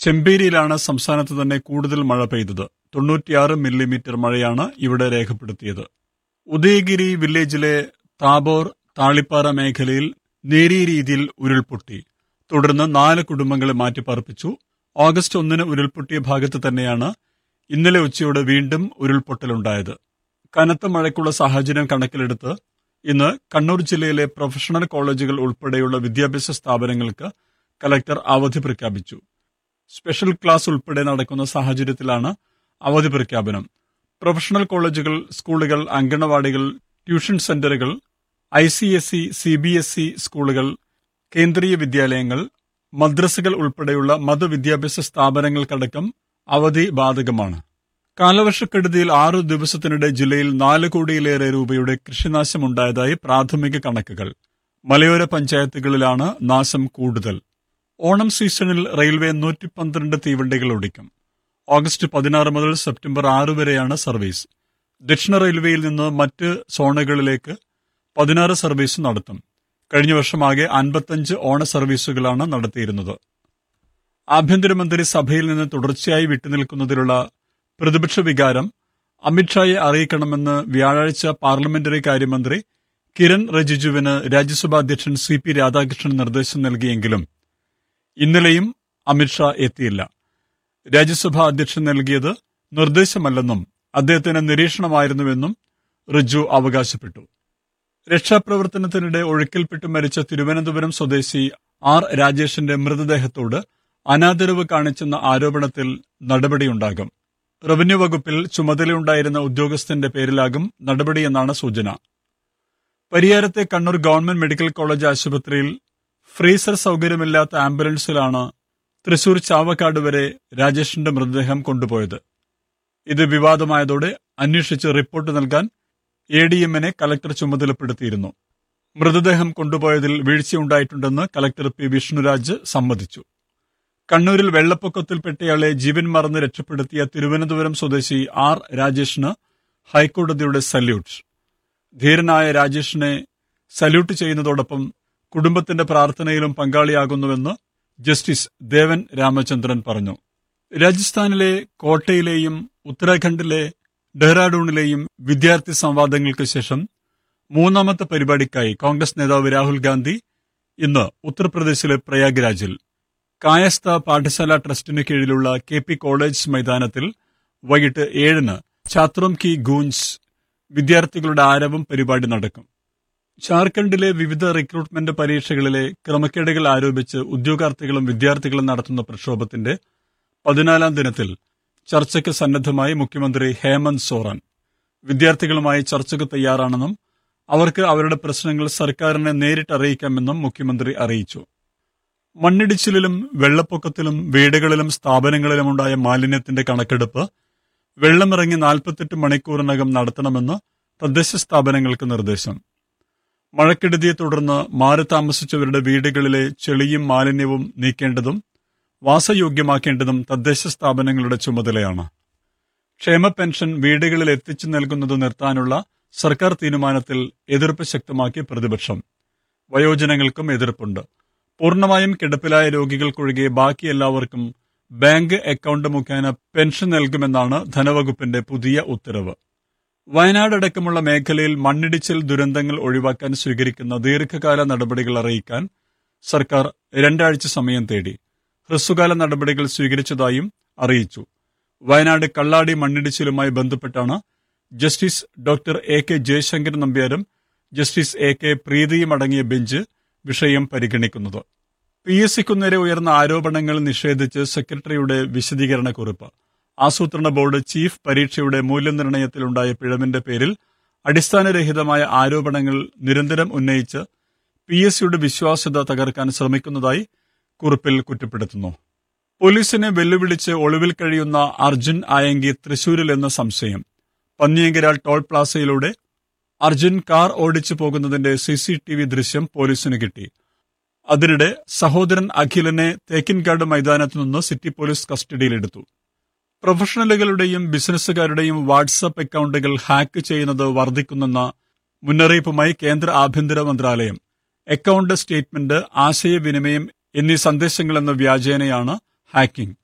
ചെമ്പേരിയിലാണ് സംസ്ഥാനത്ത് തന്നെ കൂടുതൽ മഴ പെയ്തത് തൊണ്ണൂറ്റിയാറ് മില്ലിമീറ്റർ മഴയാണ് ഇവിടെ രേഖപ്പെടുത്തിയത് ഉദയഗിരി വില്ലേജിലെ താബോർ താളിപ്പാറ മേഖലയിൽ നേരിയ രീതിയിൽ ഉരുൾപൊട്ടി തുടർന്ന് നാല് കുടുംബങ്ങളെ മാറ്റിപ്പാർപ്പിച്ചു ഓഗസ്റ്റ് ഒന്നിന് ഉരുൾപൊട്ടിയ ഭാഗത്ത് തന്നെയാണ് ഇന്നലെ ഉച്ചയോടെ വീണ്ടും ഉരുൾപൊട്ടലുണ്ടായത് കനത്ത മഴയ്ക്കുള്ള സാഹചര്യം കണക്കിലെടുത്ത് ഇന്ന് കണ്ണൂർ ജില്ലയിലെ പ്രൊഫഷണൽ കോളേജുകൾ ഉൾപ്പെടെയുള്ള വിദ്യാഭ്യാസ സ്ഥാപനങ്ങൾക്ക് കലക്ടർ അവധി പ്രഖ്യാപിച്ചു സ്പെഷ്യൽ ക്ലാസ് ഉൾപ്പെടെ നടക്കുന്ന സാഹചര്യത്തിലാണ് അവധി പ്രഖ്യാപനം പ്രൊഫഷണൽ കോളേജുകൾ സ്കൂളുകൾ അങ്കണവാടികൾ ട്യൂഷൻ സെന്ററുകൾ I C S E C B S E സ്കൂളുകൾ കേന്ദ്രീയ വിദ്യാലയങ്ങൾ മദ്രസകൾ ഉൾപ്പെടെയുള്ള മതവിദ്യാഭ്യാസ സ്ഥാപനങ്ങൾക്കടക്കം അവധി ബാധകമാണ് കാലവർഷക്കെടുതിയിൽ ആറു ദിവസത്തിനിടെ ജില്ലയിൽ നാല് കോടിയിലേറെ രൂപയുടെ കൃഷിനാശമുണ്ടായതായി പ്രാഥമിക കണക്കുകൾ മലയോര പഞ്ചായത്തുകളിലാണ് നാശം കൂടുതൽ ഓണം സീസണിൽ റെയിൽവേ നൂറ്റി പന്ത്രണ്ട് തീവണ്ടികൾ ഓടിക്കും ഓഗസ്റ്റ് പതിനാറ് മുതൽ സെപ്റ്റംബർ ആറ് വരെയാണ് സർവീസ് ദക്ഷിണ റെയിൽവേയിൽ നിന്ന് മറ്റ് സോണുകളിലേക്ക് പതിനാറ് സർവീസ് നടത്തും കഴിഞ്ഞ വർഷമാകെ അൻപത്തഞ്ച് ഓണ സർവീസുകളാണ് നടത്തിയിരുന്നത് ആഭ്യന്തരമന്ത്രി സഭയിൽ നിന്ന് തുടർച്ചയായി വിട്ടുനിൽക്കുന്നതിലുള്ള പ്രതിപക്ഷ വികാരം അമിത്ഷായെ അറിയിക്കണമെന്ന് വ്യാഴാഴ്ച പാർലമെന്ററി കാര്യമന്ത്രി കിരൺ റിജിജുവിന് രാജ്യസഭാ അധ്യക്ഷൻ സി പി രാധാകൃഷ്ണൻ നിർദ്ദേശം നൽകിയെങ്കിലും ഇന്നലെയും അമിത്ഷാ എത്തിയില്ല രാജ്യസഭാ അധ്യക്ഷൻ നൽകിയത് നിർദ്ദേശമല്ലെന്നും അദ്ദേഹത്തിന് നിരീക്ഷണമായിരുന്നുവെന്നും റിജു അവകാശപ്പെട്ടു രക്ഷാപ്രവർത്തനത്തിനിടെ ഒഴുക്കിൽപ്പെട്ട് മരിച്ച തിരുവനന്തപുരം സ്വദേശി ആർ രാജേഷിന്റെ മൃതദേഹത്തോട് അനാദരവ് കാണിച്ചെന്ന ആരോപണത്തിൽ നടപടിയുണ്ടാകും റവന്യൂ വകുപ്പിൽ ചുമതലയുണ്ടായിരുന്ന ഉദ്യോഗസ്ഥന്റെ പേരിലാകും നടപടിയെന്നാണ് സൂചന പരിയാരത്തെ കണ്ണൂർ ഗവൺമെന്റ് മെഡിക്കൽ കോളേജ് ആശുപത്രിയിൽ ഫ്രീസർ സൗകര്യമില്ലാത്ത ആംബുലൻസിലാണ് തൃശൂർ ചാവക്കാട് വരെ രാജേഷിന്റെ മൃതദേഹം കൊണ്ടുപോയത് ഇത് വിവാദമായതോടെ അന്വേഷിച്ച് റിപ്പോർട്ട് നൽകാൻ എ ഡി എമ്മിനെ കലക്ടർ ചുമതലപ്പെടുത്തിയിരുന്നു മൃതദേഹം കൊണ്ടുപോയതിൽ വീഴ്ചയുണ്ടായിട്ടുണ്ടെന്ന് കലക്ടർ പി വിഷ്ണുരാജ് സമ്മതിച്ചു കണ്ണൂരിൽ വെള്ളപ്പൊക്കത്തിൽപ്പെട്ടയാളെ ജീവൻ മറന്ന് രക്ഷപ്പെടുത്തിയ തിരുവനന്തപുരം സ്വദേശി ആർ രാജേഷിന് ഹൈക്കോടതിയുടെ സല്യൂട്ട് ധീരനായ രാജേഷിനെ സല്യൂട്ട് ചെയ്യുന്നതോടൊപ്പം കുടുംബത്തിന്റെ പ്രാർത്ഥനയിലും പങ്കാളിയാകുന്നുവെന്ന് ജസ്റ്റിസ് ദേവൻ രാമചന്ദ്രൻ പറഞ്ഞു രാജസ്ഥാനിലെ കോട്ടയിലെയും ഉത്തരാഖണ്ഡിലെ ഡെഹ്റാഡൂണിലെയും വിദ്യാർത്ഥി സംവാദങ്ങൾക്ക് ശേഷം മൂന്നാമത്തെ പരിപാടിക്കായി കോൺഗ്രസ് നേതാവ് രാഹുൽ ഗാന്ധി ഇന്ന് ഉത്തർപ്രദേശിലെ പ്രയാഗ്രാജിൽ കായസ്ഥ പാഠശാല ട്രസ്റ്റിന് കീഴിലുള്ള കെ പി കോളേജ് മൈതാനത്തിൽ വൈകിട്ട് ഏഴിന് ഛാത്രോം കി ഗൂഞ്ച് വിദ്യാർത്ഥികളുടെ ആരവം പരിപാടി നടക്കും ജാർഖണ്ഡിലെ വിവിധ റിക്രൂട്ട്മെന്റ് പരീക്ഷകളിലെ ക്രമക്കേടുകൾ ആരോപിച്ച് ഉദ്യോഗാർത്ഥികളും വിദ്യാർത്ഥികളും നടത്തുന്ന പ്രക്ഷോഭത്തിന്റെ പതിനാലാം ദിനത്തിൽ ചർച്ചയ്ക്ക് സന്നദ്ധമായി മുഖ്യമന്ത്രി ഹേമന്ത് സോറൻ വിദ്യാർത്ഥികളുമായി ചർച്ചയ്ക്ക് തയ്യാറാണെന്നും അവർക്ക് അവരുടെ പ്രശ്നങ്ങൾ സർക്കാരിനെ നേരിട്ട് അറിയിക്കാമെന്നും മുഖ്യമന്ത്രി അറിയിച്ചു മണ്ണിടിച്ചിലിലും വെള്ളപ്പൊക്കത്തിലും വീടുകളിലും സ്ഥാപനങ്ങളിലുമുണ്ടായ മാലിന്യത്തിന്റെ കണക്കെടുപ്പ് വെള്ളമിറങ്ങി നാൽപ്പത്തെട്ട് മണിക്കൂറിനകം നടത്തണമെന്ന് തദ്ദേശ സ്ഥാപനങ്ങൾക്ക് നിർദ്ദേശം മഴക്കെടുതിയെ തുടർന്ന് മാറി താമസിച്ചവരുടെ വീടുകളിലെ ചെളിയും മാലിന്യവും നീക്കേണ്ടതും വാസയോഗ്യമാക്കേണ്ടതും തദ്ദേശ സ്ഥാപനങ്ങളുടെ ചുമതലയാണ് ക്ഷേമ പെൻഷൻ വീടുകളിൽ എത്തിച്ചു നൽകുന്നത് നിർത്താനുള്ള സർക്കാർ തീരുമാനത്തിൽ എതിർപ്പ് ശക്തമാക്കി പ്രതിപക്ഷം വയോജനങ്ങൾക്കും എതിർപ്പുണ്ട് പൂർണ്ണമായും കിടപ്പിലായ രോഗികൾക്കൊഴികെ ബാക്കി എല്ലാവർക്കും ബാങ്ക് അക്കൗണ്ട് മുഖേന പെൻഷൻ നൽകുമെന്നാണ് ധനവകുപ്പിന്റെ പുതിയ ഉത്തരവ് വയനാട് അടക്കമുള്ള മേഖലയിൽ മണ്ണിടിച്ചിൽ ദുരന്തങ്ങൾ ഒഴിവാക്കാൻ സ്വീകരിക്കുന്ന ദീർഘകാല നടപടികൾ അറിയിക്കാൻ സർക്കാർ രണ്ടാഴ്ച സമയം തേടി ഹ്രസ്വകാല നടപടികൾ സ്വീകരിച്ചതായും അറിയിച്ചു വയനാട് കള്ളാടി മണ്ണിടിച്ചിലുമായി ബന്ധപ്പെട്ടാണ് justice doctor A K Jayasankar നമ്പ്യാരും ജസ്റ്റിസ് എ കെ പ്രീതിയും അടങ്ങിയ ബെഞ്ച് വിഷയം പരിഗണിക്കുന്നത് പി എസ് സിക്കു നേരെ ഉയർന്ന ആരോപണങ്ങൾ നിഷേധിച്ച് സെക്രട്ടറിയുടെ വിശദീകരണക്കുറിപ്പ് ആസൂത്രണ ബോർഡ് ചീഫ് പരീക്ഷയുടെ മൂല്യനിർണ്ണയത്തിലുണ്ടായ പിഴവിന്റെ പേരിൽ അടിസ്ഥാനരഹിതമായ ആരോപണങ്ങൾ നിരന്തരം ഉന്നയിച്ച് പി എസ് സിയുടെ വിശ്വാസ്യത തകർക്കാൻ ശ്രമിക്കുന്നതായി കുറിപ്പിൽ കുറ്റപ്പെടുത്തുന്നു പോലീസിനെ വെല്ലുവിളിച്ച് ഒളിവിൽ കഴിയുന്ന അർജുൻ ആയങ്കി തൃശൂരിൽ എന്ന സംശയം പന്നിയങ്കരാൾ ടോൾ പ്ലാസയിലൂടെ അർജുൻ കാർ ഓടിച്ചു പോകുന്നതിന്റെ സി സി ടി വി ദൃശ്യം പോലീസിന് കിട്ടി അതിനിടെ സഹോദരൻ അഖിലിനെ തേക്കിൻകാട് മൈതാനത്തു നിന്ന് സിറ്റി പോലീസ് കസ്റ്റഡിയിലെടുത്തു പ്രൊഫഷണലുകളുടെയും ബിസിനസ്സുകാരുടെയും വാട്സപ്പ് അക്കൗണ്ടുകൾ ഹാക്ക് ചെയ്യുന്നത് വർദ്ധിക്കുന്നെന്ന മുന്നറിയിപ്പുമായി കേന്ദ്ര ആഭ്യന്തര മന്ത്രാലയം അക്കൗണ്ട് സ്റ്റേറ്റ്മെന്റ് ആശയവിനിമയം എന്നീ സന്ദേശങ്ങളെന്ന വ്യാജേനയാണ് ഹാക്കിംഗ്